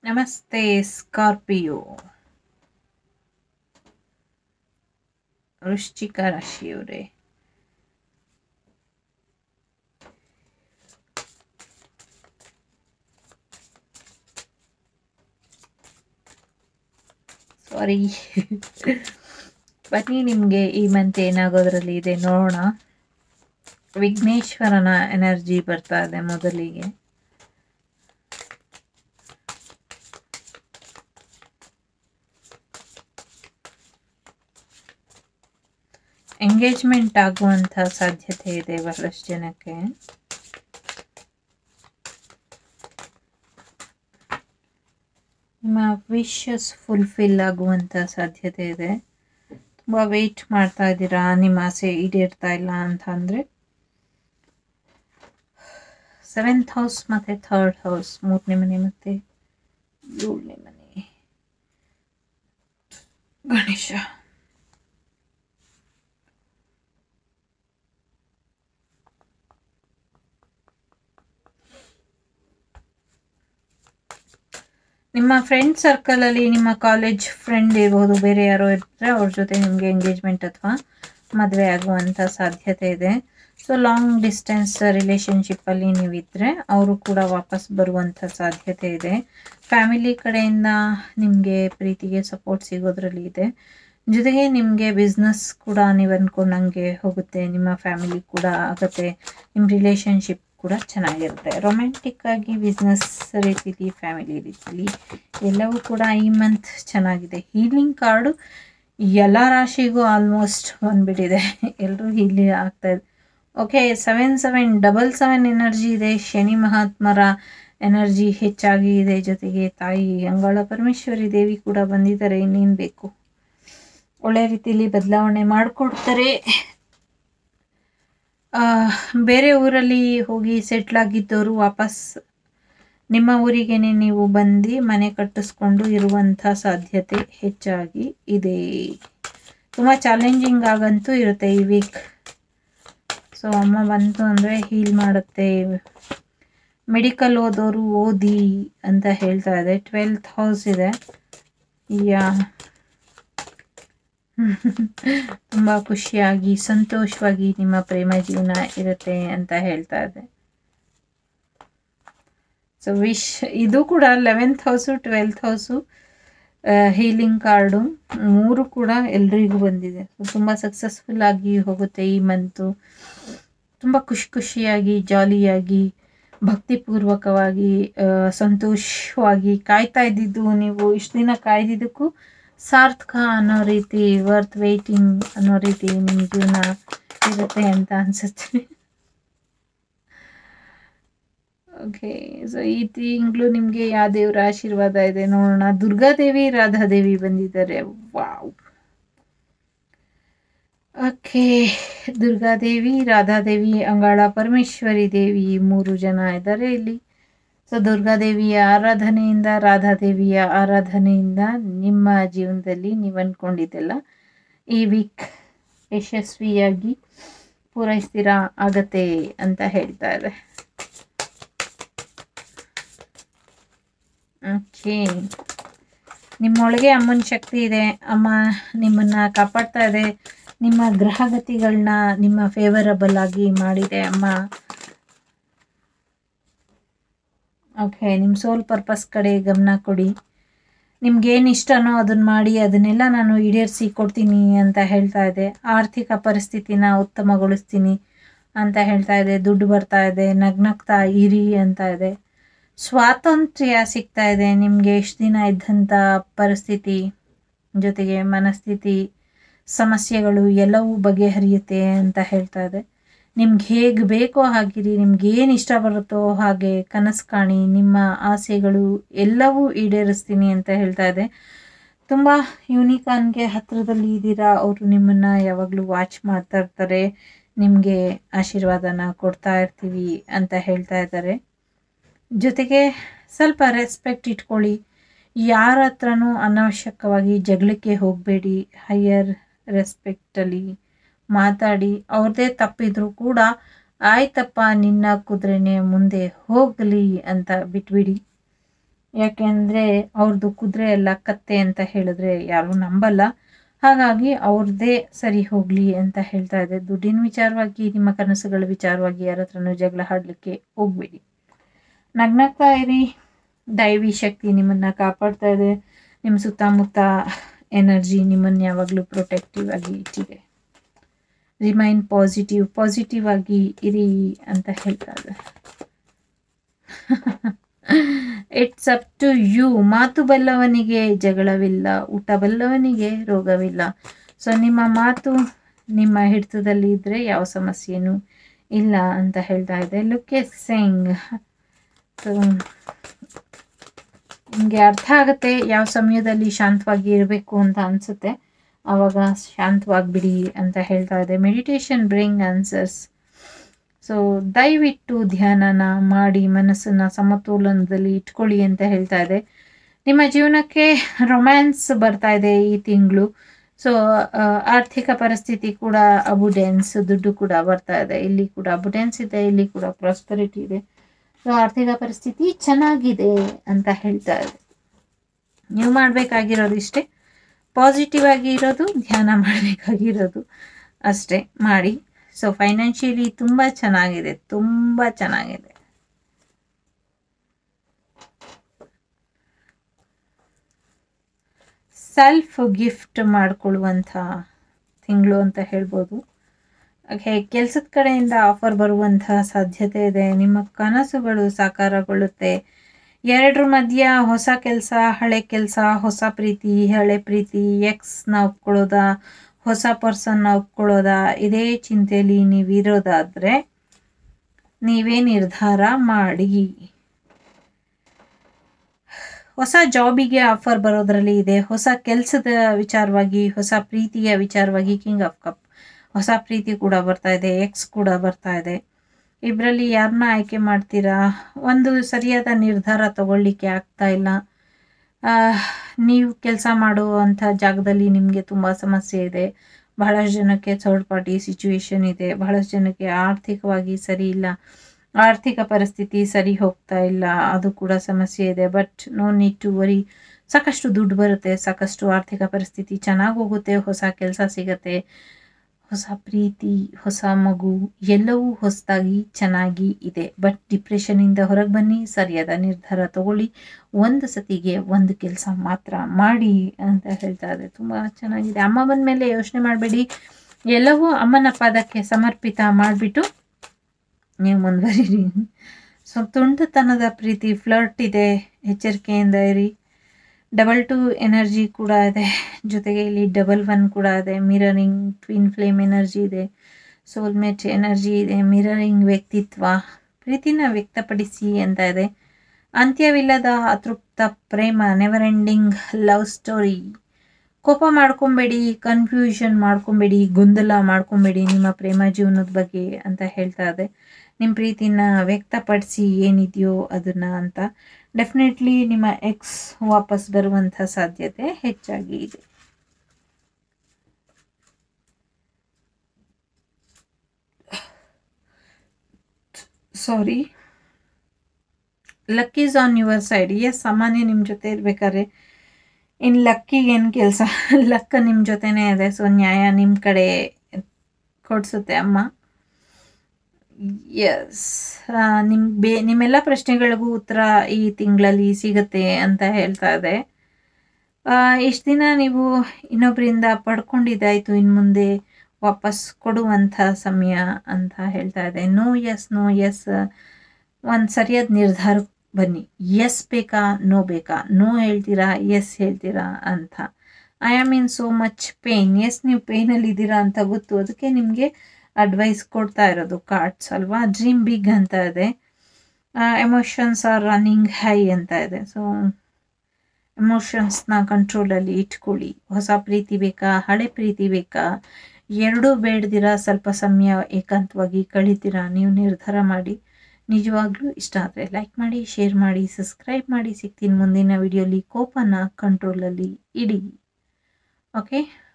ನಮಸ್ತೆ ಸ್ಕಾರ್ಪಿಯೋ ವೃಶ್ಚಿಕ ರಾಶಿಯವರೇ ಸಾರಿ ಬನ್ನಿ ನಿಮಗೆ ಈ ಮಂತ್ ಏನಾಗೋದ್ರಲ್ಲಿ ಇದೆ ನೋಡೋಣ ವಿಘ್ನೇಶ್ವರನ ಎನರ್ಜಿ ಬರ್ತಾ ಇದೆ ಮೊದಲಿಗೆ ಎಂಗೇಜ್ಮೆಂಟ್ ಆಗುವಂಥ ಸಾಧ್ಯತೆ ಇದೆ ಬಹಳಷ್ಟು ಜನಕ್ಕೆ ನಿಮ್ಮ ವಿಶಸ್ ಫುಲ್ಫಿಲ್ ಆಗುವಂಥ ಸಾಧ್ಯತೆ ಇದೆ ತುಂಬ ವೆಯ್ಟ್ ಮಾಡ್ತಾ ಇದ್ದೀರಾ ನಿಮ್ಮ ಆಸೆ ಈಡೇರ್ತಾ ಇಲ್ಲ ಅಂತ ಅಂದರೆ ಸೆವೆಂತ್ ಹೌಸ್ ಮತ್ತು ಥರ್ಡ್ ಹೌಸ್ ಮೂರನೇ ಮನೆ ಮತ್ತು ಏಳನೇ ಮನೆ ಗಣೇಶ ನಿಮ್ಮ ಫ್ರೆಂಡ್ ಸರ್ಕಲಲ್ಲಿ ನಿಮ್ಮ ಕಾಲೇಜ್ ಫ್ರೆಂಡ್ ಇರ್ಬೋದು ಬೇರೆ ಯಾರೋ ಇರ್ತಾರೆ ಅವ್ರ ಜೊತೆ ನಿಮಗೆ ಎಂಗೇಜ್ಮೆಂಟ್ ಅಥವಾ ಮದುವೆ ಆಗುವಂಥ ಸಾಧ್ಯತೆ ಇದೆ ಸೊ ಲಾಂಗ್ ಡಿಸ್ಟೆನ್ಸ್ ರಿಲೇಷನ್ಶಿಪ್ಪಲ್ಲಿ ನೀವಿದ್ದರೆ ಅವರು ಕೂಡ ವಾಪಸ್ ಬರುವಂಥ ಸಾಧ್ಯತೆ ಇದೆ ಫ್ಯಾಮಿಲಿ ಕಡೆಯಿಂದ ನಿಮಗೆ ಪ್ರೀತಿಗೆ ಸಪೋರ್ಟ್ ಸಿಗೋದ್ರಲ್ಲಿ ಇದೆ ಜೊತೆಗೆ ನಿಮಗೆ ಬಿಸ್ನೆಸ್ ಕೂಡ ನೀವು ಅಂದ್ಕೊಂಡಂಗೆ ಹೋಗುತ್ತೆ ನಿಮ್ಮ ಫ್ಯಾಮಿಲಿ ಕೂಡ ಆಗುತ್ತೆ ನಿಮ್ಮ ರಿಲೇಷನ್ಶಿಪ್ ಕೂಡ ಚೆನ್ನಾಗಿರುತ್ತೆ ರೊಮ್ಯಾಂಟಿಕ್ ಆಗಿ ಬಿಸ್ನೆಸ್ ರೀತಿಲಿ ಫ್ಯಾಮಿಲಿ ರೀತಿಲಿ ಎಲ್ಲವೂ ಕೂಡ ಈ ಮಂತ್ ಚೆನ್ನಾಗಿದೆ ಹೀಲಿಂಗ್ ಕಾರ್ಡು ಎಲ್ಲ ರಾಶಿಗೂ ಆಲ್ಮೋಸ್ಟ್ ಬಂದ್ಬಿಟ್ಟಿದೆ ಎಲ್ಲರೂ ಹೀಲಿ ಆಗ್ತಾ ಇದೆ okay seven seven double seven energy ಇದೆ ಶನಿ ಮಹಾತ್ಮರ ಎನರ್ಜಿ ಹೆಚ್ಚಾಗಿ ಇದೆ ಜೊತೆಗೆ ತಾಯಿ ಅಂಗಾಳ ಪರಮೇಶ್ವರಿ ದೇವಿ ಕೂಡ ಬಂದಿದ್ದಾರೆ ಇನ್ನೇನು ಬೇಕು ಒಳ್ಳೆ ರೀತಿಯಲ್ಲಿ ಬದಲಾವಣೆ ಮಾಡಿಕೊಡ್ತಾರೆ ಬೇರೆ ಊರಲ್ಲಿ ಹೋಗಿ ಸೆಟ್ಲ್ ಆಗಿದ್ದವರು ವಾಪಸ್ ನಿಮ್ಮ ಊರಿಗೇನೆ ನೀವು ಬಂದು ಮನೆ ಕಟ್ಟಿಸ್ಕೊಂಡು ಇರುವಂಥ ಸಾಧ್ಯತೆ ಹೆಚ್ಚಾಗಿ ಇದೆ ತುಂಬ ಚಾಲೆಂಜಿಂಗ್ ಆಗಂತೂ ಇರುತ್ತೆ ಈ ವೀಕ್ ಸೊ ಅಮ್ಮ ಬಂತು ಅಂದರೆ ಹೀಲ್ ಮಾಡುತ್ತೆ ಮೆಡಿಕಲ್ ಓದೋರು ಓದಿ ಅಂತ ಹೇಳ್ತಾ ಇದೆ ಟ್ವೆಲ್ತ್ ಹೌಸ್ ಇದೆ ಯಾ ತುಂಬ ಖುಷಿಯಾಗಿ ಸಂತೋಷವಾಗಿ ನಿಮ್ಮ ಪ್ರೇಮ ಜೀವನ ಇರುತ್ತೆ ಅಂತ ಹೇಳ್ತಾ ಇದೆ ಸೊ ವಿಶ್ ಇದು ಕೂಡ eleventh house twelfth house healing card ಮೂರು ಕೂಡ ಎಲ್ರಿಗೂ ಬಂದಿದೆ ಸೊ ತುಂಬ ಸಕ್ಸಸ್ಫುಲ್ ಆಗಿ ಹೋಗುತ್ತೆ ಈ ಮಂತು ತುಂಬ ಖುಷಿ ಖುಷಿಯಾಗಿ ಜಾಲಿಯಾಗಿ ಭಕ್ತಿಪೂರ್ವಕವಾಗಿ ಸಂತೋಷವಾಗಿ ಕಾಯ್ತಾ ಇದ್ದಿದ್ದು ನೀವು ಇಷ್ಟು ದಿನ ಕಾಯ್ದಿದ್ದಕ್ಕೂ ಸಾರ್ಥಕ ಅನ್ನೋ ರೀತಿ ವರ್ತ್ ವೇಟಿಂಗ್ ಅನ್ನೋ ರೀತಿ ನಿಮ್ಮ ಜೀವನ ಇರುತ್ತೆ ಅಂತ ಅನ್ಸುತ್ತೆ ಓಕೆ ಸೊ ಈ ತಿಂಗಳು ನಿಮಗೆ ಯಾವ ದೇವರ ಆಶೀರ್ವಾದ ಇದೆ ನೋಡೋಣ ದುರ್ಗಾದೇವಿ ರಾಧಾದೇವಿ ಬಂದಿದ್ದಾರೆ ವಾವ್ ಓಕೆ ದುರ್ಗಾದೇವಿ ರಾಧಾದೇವಿ ಅಂಗಾಳ ಪರಮೇಶ್ವರಿ ದೇವಿ ಮೂರು ಜನ ಇದ್ದಾರೆ ಇಲ್ಲಿ ಸೊ ದುರ್ಗಾದೇವಿಯ ಆರಾಧನೆಯಿಂದ ರಾಧಾದೇವಿಯ ಆರಾಧನೆಯಿಂದ ನಿಮ್ಮ ಜೀವನದಲ್ಲಿ ನೀವು ಅಂದ್ಕೊಂಡಿದ್ದೆಲ್ಲ ಈ ವೀಕ್ ಯಶಸ್ವಿಯಾಗಿ ಪೂರೈಸ್ತೀರಾ ಆಗತ್ತೆ ಅಂತ ಹೇಳ್ತಾ ಇದೆ ಓಕೆ ನಿಮ್ಮೊಳಗೆ ಅಮ್ಮನ ಶಕ್ತಿ ಇದೆ ಅಮ್ಮ ನಿಮ್ಮನ್ನು ಕಾಪಾಡ್ತಾ ಇದೆ ನಿಮ್ಮ ಗ್ರಹಗತಿಗಳನ್ನ ನಿಮ್ಮ ಫೇವರಬಲ್ ಆಗಿ ಮಾಡಿದೆ ಅಮ್ಮ ಓಕೆ ನಿಮ್ಮ ಸೋಲ್ ಪರ್ಪಸ್ ಕಡೆ ಗಮನ ಕೊಡಿ ನಿಮ್ಗೇನು ಇಷ್ಟನೋ ಅದನ್ನು ಮಾಡಿ ಅದನ್ನೆಲ್ಲ ನಾನು ಈಡೇರಿಸಿ ಕೊಡ್ತೀನಿ ಅಂತ ಹೇಳ್ತಾ ಇದೆ ಆರ್ಥಿಕ ಪರಿಸ್ಥಿತಿನ ಉತ್ತಮಗೊಳಿಸ್ತೀನಿ ಅಂತ ಹೇಳ್ತಾ ಇದೆ ದುಡ್ಡು ಬರ್ತಾ ಇದೆ ನಗ್ನಗ್ತಾ ಇರಿ ಅಂತ ಇದೆ ಸ್ವಾತಂತ್ರ್ಯ ಸಿಗ್ತಾ ಇದೆ ನಿಮಗೆ ಎಷ್ಟು ದಿನ ಇದ್ದಂಥ ಪರಿಸ್ಥಿತಿ ಜೊತೆಗೆ ಮನಸ್ಥಿತಿ ಸಮಸ್ಯೆಗಳು ಎಲ್ಲವೂ ಬಗೆಹರಿಯುತ್ತೆ ಅಂತ ಹೇಳ್ತಾ ಇದೆ ನಿಮ್ಗೆ ಹೇಗೆ ಬೇಕೋ ಹಾಗಿರಿ ನಿಮ್ಗೆ ಏನು ಇಷ್ಟ ಬರುತ್ತೋ ಹಾಗೆ ಕನಸು ಕಾಣಿ ನಿಮ್ಮ ಆಸೆಗಳು ಎಲ್ಲವೂ ಈಡೇರಿಸ್ತೀನಿ ಅಂತ ಹೇಳ್ತಾ ಇದೆ ತುಂಬ ಯೂನಿಕಾನ್ಗೆ ಹತ್ತಿರದಲ್ಲಿ ಇದ್ದೀರಾ ಅವರು ನಿಮ್ಮನ್ನು ಯಾವಾಗಲೂ ವಾಚ್ ಮಾಡ್ತಾ ಇರ್ತಾರೆ ನಿಮಗೆ ಆಶೀರ್ವಾದನ ಕೊಡ್ತಾ ಇರ್ತೀವಿ ಅಂತ ಹೇಳ್ತಾ ಇದ್ದಾರೆ ಜೊತೆಗೆ ಸ್ವಲ್ಪ ರೆಸ್ಪೆಕ್ಟ್ ಇಟ್ಕೊಳ್ಳಿ ಯಾರ ಹತ್ರನೂ ಅನಾವಶ್ಯಕವಾಗಿ ಜಗಳಕ್ಕೆ ಹೋಗಬೇಡಿ ಹೈಯರ್ ರೆಸ್ಪೆಕ್ಟಲ್ಲಿ ಮಾತಾಡಿ ಅವ್ರದ್ದೇ ತಪ್ಪಿದ್ರು ಕೂಡ ಆಯ್ತಪ್ಪ ನಿನ್ನ ಕುದುರೆನೆ ಮುಂದೆ ಹೋಗಲಿ ಅಂತ ಬಿಟ್ಬಿಡಿ ಯಾಕೆಂದರೆ ಅವ್ರದ್ದು ಕುದುರೆ ಎಲ್ಲ ಕತ್ತೆ ಅಂತ ಹೇಳಿದ್ರೆ ಯಾರೂ ನಂಬಲ್ಲ ಹಾಗಾಗಿ ಅವ್ರದ್ದೇ ಸರಿ ಹೋಗಲಿ ಅಂತ ಹೇಳ್ತಾ ಇದೆ ದುಡ್ಡಿನ ವಿಚಾರವಾಗಿ ನಿಮ್ಮ ಕನಸುಗಳ ವಿಚಾರವಾಗಿ ಯಾರ ಹತ್ರನೂ ಜಗಳ ಆಡಲಿಕ್ಕೆ ಹೋಗಬೇಡಿ ನಗ್ನಗ್ತಾ ಇರಿ ದೈವಿ ಶಕ್ತಿ ನಿಮ್ಮನ್ನು ಕಾಪಾಡ್ತಾ ಇದೆ ನಿಮ್ಮ ಸುತ್ತಮುತ್ತ ಎನರ್ಜಿ ನಿಮ್ಮನ್ನು ಯಾವಾಗಲೂ ಪ್ರೊಟೆಕ್ಟಿವ್ ಆಗಿ ಇಟ್ಟಿದೆ ರಿಮೈನ್ ಪಾಸಿಟಿವ್ ಪಾಸಿಟಿವ್ ಆಗಿ ಇರಿ ಅಂತ ಹೇಳ್ತಾ ಇದೆ ಇಟ್ಸ್ ಅಪ್ ಟು ಯು ಮಾತು ಬಲ್ಲವನಿಗೆ ಜಗಳವಿಲ್ಲ ಊಟ ಬಲ್ಲವನಿಗೆ ರೋಗವಿಲ್ಲ ಸೊ ನಿಮ್ಮ ಮಾತು ನಿಮ್ಮ ಹಿಡಿತದಲ್ಲಿ ಇದ್ದರೆ ಯಾವ ಸಮಸ್ಯೆನೂ ಇಲ್ಲ ಅಂತ ಹೇಳ್ತಾ ಇದೆ ಲುಕ್ಕೆ ಸಿಂಗ್ ಸೊ ನಿಮಗೆ ಅರ್ಥ ಆಗುತ್ತೆ ಯಾವ ಸಮಯದಲ್ಲಿ ಶಾಂತವಾಗಿ ಇರಬೇಕು ಅಂತ ಅನಿಸುತ್ತೆ ಆವಾಗ ಶಾಂತವಾಗಿಬಿಡಿ ಅಂತ ಹೇಳ್ತಾ ಇದೆ ಮೆಡಿಟೇಷನ್ ಬ್ರಿಂಗ್ ಆನ್ಸರ್ಸ್ ಸೊ ದಯವಿಟ್ಟು ಧ್ಯಾನನ ಮಾಡಿ ಮನಸ್ಸನ್ನು ಸಮತೋಲನದಲ್ಲಿ ಇಟ್ಕೊಳ್ಳಿ ಅಂತ ಹೇಳ್ತಾ ಇದೆ ನಿಮ್ಮ ಜೀವನಕ್ಕೆ ರೊಮ್ಯಾನ್ಸ್ ಬರ್ತಾ ಇದೆ ಈ ತಿಂಗಳು ಸೊ ಆರ್ಥಿಕ ಪರಿಸ್ಥಿತಿ ಕೂಡ ಅಬುಡೆನ್ಸ್ ದುಡ್ಡು ಕೂಡ ಬರ್ತಾ ಇದೆ ಇಲ್ಲಿ ಕೂಡ ಅಬುಡೆನ್ಸ್ ಇದೆ ಇಲ್ಲಿ ಕೂಡ ಪ್ರಾಸ್ಪರಿಟಿ ಇದೆ ಸೊ ಆರ್ಥಿಕ ಪರಿಸ್ಥಿತಿ ಚೆನ್ನಾಗಿದೆ ಅಂತ ಹೇಳ್ತಾ ಇದೆ ನೀವು ಮಾಡಬೇಕಾಗಿರೋದು ಇಷ್ಟೇ ಪಾಸಿಟಿವ್ ಆಗಿ ಇರೋದು ಧ್ಯಾನ ಮಾಡಬೇಕಾಗಿರೋದು ಅಷ್ಟೇ ಮಾಡಿ ಸೊ ಫೈನಾನ್ಷಿಯಲಿ ತುಂಬ ಚೆನ್ನಾಗಿದೆ ತುಂಬ ಚೆನ್ನಾಗಿದೆ ಸೆಲ್ಫ್ ಗಿಫ್ಟ್ ಮಾಡಿಕೊಳ್ಳುವಂಥ ತಿಂಗಳು ಅಂತ ಹೇಳ್ಬೋದು ಹಾಗೆ ಕೆಲಸದ ಕಡೆಯಿಂದ ಆಫರ್ ಬರುವಂತಹ ಸಾಧ್ಯತೆ ಇದೆ ನಿಮ್ಮ ಕನಸುಗಳು ಸಾಕಾರಗೊಳ್ಳುತ್ತೆ ಎರಡರ ಮಧ್ಯ ಹೊಸ ಕೆಲಸ ಹಳೆ ಕೆಲಸ ಹೊಸ ಪ್ರೀತಿ ಹಳೆ ಪ್ರೀತಿ ಎಕ್ಸ್ನ ಒಪ್ಕೊಳ್ಳೋದ ಹೊಸ ಪರ್ಸನ್ನ ಒಪ್ಕೊಳ್ಳೋದ ಇದೇ ಚಿಂತೆಯಲ್ಲಿ ನೀವಿರೋದಾದರೆ ನೀವೇ ನಿರ್ಧಾರ ಮಾಡಿ ಹೊಸ ಜಾಬಿಗೆ ಆಫರ್ ಬರೋದ್ರಲ್ಲಿ ಇದೆ ಹೊಸ ಕೆಲಸದ ವಿಚಾರವಾಗಿ ಹೊಸ ಪ್ರೀತಿಯ ವಿಚಾರವಾಗಿ ಕಿಂಗ್ ಆಫ್ ಕಪ್ ಹೊಸ ಪ್ರೀತಿ ಕೂಡ ಬರ್ತಾ ಇದೆ ಎಕ್ಸ್ ಕೂಡ ಬರ್ತಾ ಇದೆ ಇಬ್ಬರಲ್ಲಿ ಯಾರನ್ನ ಆಯ್ಕೆ ಮಾಡ್ತೀರಾ ಒಂದು ಸರಿಯಾದ ನಿರ್ಧಾರ ತಗೊಳ್ಳಿಕ್ಕೆ ಆಗ್ತಾ ಇಲ್ಲ ನೀವು ಕೆಲಸ ಮಾಡುವಂಥ ಜಾಗದಲ್ಲಿ ನಿಮಗೆ ತುಂಬ ಸಮಸ್ಯೆ ಇದೆ ಬಹಳಷ್ಟು ಜನಕ್ಕೆ ಥರ್ಡ್ ಪಾರ್ಟಿ ಸಿಚುವೇಶನ್ ಇದೆ ಬಹಳಷ್ಟು ಜನಕ್ಕೆ ಆರ್ಥಿಕವಾಗಿ ಸರಿ ಇಲ್ಲ ಆರ್ಥಿಕ ಪರಿಸ್ಥಿತಿ ಸರಿ ಹೋಗ್ತಾ ಇಲ್ಲ ಅದು ಕೂಡ ಸಮಸ್ಯೆ ಇದೆ but no need to worry ಸಾಕಷ್ಟು ದುಡ್ಡು ಬರುತ್ತೆ ಸಾಕಷ್ಟು ಆರ್ಥಿಕ ಪರಿಸ್ಥಿತಿ ಚೆನ್ನಾಗಿ ಹೋಗುತ್ತೆ ಹೊಸ ಕೆಲಸ ಸಿಗತ್ತೆ ಹೊಸ ಪ್ರೀತಿ ಹೊಸ ಮಗು ಎಲ್ಲವೂ ಹೊಸದಾಗಿ ಚೆನ್ನಾಗಿ ಇದೆ ಬಟ್ ಡಿಪ್ರೆಷನಿಂದ ಹೊರಗೆ ಬನ್ನಿ ಸರಿಯಾದ ನಿರ್ಧಾರ ತಗೊಳ್ಳಿ ಒಂದು ಸತಿಗೆ ಒಂದು ಕೆಲಸ ಮಾತ್ರ ಮಾಡಿ ಅಂತ ಹೇಳ್ತಾ ಇದೆ ತುಂಬ ಚೆನ್ನಾಗಿದೆ ಅಮ್ಮ ಬಂದ ಮೇಲೆ ಯೋಚನೆ ಮಾಡಬೇಡಿ ಎಲ್ಲವೂ ಅಮ್ಮನ ಪಾದಕ್ಕೆ ಸಮರ್ಪಿತ ಮಾಡಿಬಿಟ್ಟು ನೀವು ಮುಂದುವರಿರಿ ಸೊ ತುಂಟತನದ ಪ್ರೀತಿ ಫ್ಲರ್ಟ್ ಇದೆ ಎಚ್ಚರಿಕೆಯಿಂದ ಇರಿ ಡಬಲ್ ಟು ಎನರ್ಜಿ ಕೂಡ ಇದೆ ಜೊತೆಗೆ ಇಲ್ಲಿ ಡಬಲ್ ಒನ್ ಕೂಡ ಇದೆ ಮಿರರಿಂಗ್ ಟ್ವಿನ್ ಫ್ಲೇಮ್ ಎನರ್ಜಿ ಇದೆ ಸೋಲ್ಮೇಟ್ ಎನರ್ಜಿ ಇದೆ ಮಿರರಿಂಗ್ ವ್ಯಕ್ತಿತ್ವ ಪ್ರೀತಿನ ವ್ಯಕ್ತಪಡಿಸಿ ಅಂತ ಇದೆ ಅಂತ್ಯವಿಲ್ಲದ ಅತೃಪ್ತ ಪ್ರೇಮ ನೆವರ್ ಎಂಡಿಂಗ್ ಲವ್ ಸ್ಟೋರಿ ಕೋಪ ಮಾಡ್ಕೊಬೇಡಿ ಕನ್ಫ್ಯೂಷನ್ ಮಾಡ್ಕೊಬೇಡಿ ಗೊಂದಲ ಮಾಡ್ಕೊಬೇಡಿ ನಿಮ್ಮ ಪ್ರೇಮ ಜೀವನದ ಬಗ್ಗೆ ಅಂತ ಹೇಳ್ತಾ ಇದೆ ನಿಮ್ಮ ಪ್ರೀತಿನ ವ್ಯಕ್ತಪಡಿಸಿ ಏನಿದೆಯೋ ಅದನ್ನ ಅಂತ ಡೆಫಿನೆಟ್ಲಿ ನಿಮ್ಮ ಎಕ್ಸ್ ವಾಪಸ್ ಬರುವಂಥ ಸಾಧ್ಯತೆ ಹೆಚ್ಚಾಗಿ ಇದೆ sorry luck is on your side yes ಸಾಮಾನ್ಯ ನಿಮ್ಮ ಜೊತೆ ಇರ್ಬೇಕಾದ್ರೆ ಇನ್ನು ಲಕ್ಕಿಗೆ ಏನು ಕೆಲಸ ಲಕ್ಕ ನಿಮ್ಮ ಜೊತೆನೇ ಇದೆ ಸೊ ನ್ಯಾಯ ನಿಮ್ಮ ಕಡೆ ಕೊಡಿಸುತ್ತೆ ಅಮ್ಮ ಎಸ್ ನಿಮ್ಮ ಬೇ ನಿಮ್ಮೆಲ್ಲ ಪ್ರಶ್ನೆಗಳಿಗೂ ಉತ್ತರ ಈ ತಿಂಗಳಲ್ಲಿ ಸಿಗುತ್ತೆ ಅಂತ ಹೇಳ್ತಾ ಇದೆ ಇಷ್ಟು ದಿನ ನೀವು ಇನ್ನೊಬ್ಬರಿಂದ ಪಡ್ಕೊಂಡಿದ್ದಾಯಿತು ಇನ್ನು ಮುಂದೆ ವಾಪಸ್ ಕೊಡುವಂಥ ಸಮಯ ಅಂತ ಹೇಳ್ತಾ ಇದೆ ನೋ ಎಸ್ ನೋ ಎಸ್ ಒಂದು ಸರಿಯಾದ ನಿರ್ಧಾರಕ್ಕೆ ಬನ್ನಿ ಎಸ್ ಬೇಕಾ ನೋ ಬೇಕಾ ನೋ ಹೇಳ್ತೀರಾ ಎಸ್ ಹೇಳ್ತೀರಾ ಅಂತ I am in so much pain yes ನೀವು ಪೇಯ್ನಲ್ಲಿದ್ದೀರಾ ಅಂತ ಗೊತ್ತು ಅದಕ್ಕೆ ನಿಮಗೆ ಅಡ್ವೈಸ್ ಕೊಡ್ತಾ ಇರೋದು ಕಾರ್ಡ್ಸ್ ಅಲ್ವಾ ಡ್ರೀಮ್ ಬಿಗ್ ಅಂತ ಇದೆ ಎಮೋಷನ್ಸ್ ಆರ್ ರನ್ನಿಂಗ್ ಹೈ ಅಂತ ಇದೆ ಸೊ ಎಮೋಷನ್ಸ್ನ ಕಂಟ್ರೋಲಲ್ಲಿ ಇಟ್ಕೊಳ್ಳಿ ಹೊಸ ಪ್ರೀತಿ ಬೇಕಾ ಹಳೆ ಪ್ರೀತಿ ಬೇಕಾ ಎರಡೂ ಬೇಡ್ದಿರ ಸ್ವಲ್ಪ ಸಮಯ ಏಕಾಂತವಾಗಿ ಕಳಿತೀರಾ ನೀವು ನಿರ್ಧಾರ ಮಾಡಿ ನಿಜವಾಗ್ಲೂ ಇಷ್ಟ ಆದರೆ ಲೈಕ್ ಮಾಡಿ ಶೇರ್ ಮಾಡಿ ಸಬ್ಸ್ಕ್ರೈಬ್ ಮಾಡಿ ಸಿಗ್ತೀನಿ ಮುಂದಿನ ವಿಡಿಯೋಲಿ ಕೋಪನ ಕಂಟ್ರೋಲಲ್ಲಿ ಇಡಿ ಓಕೆ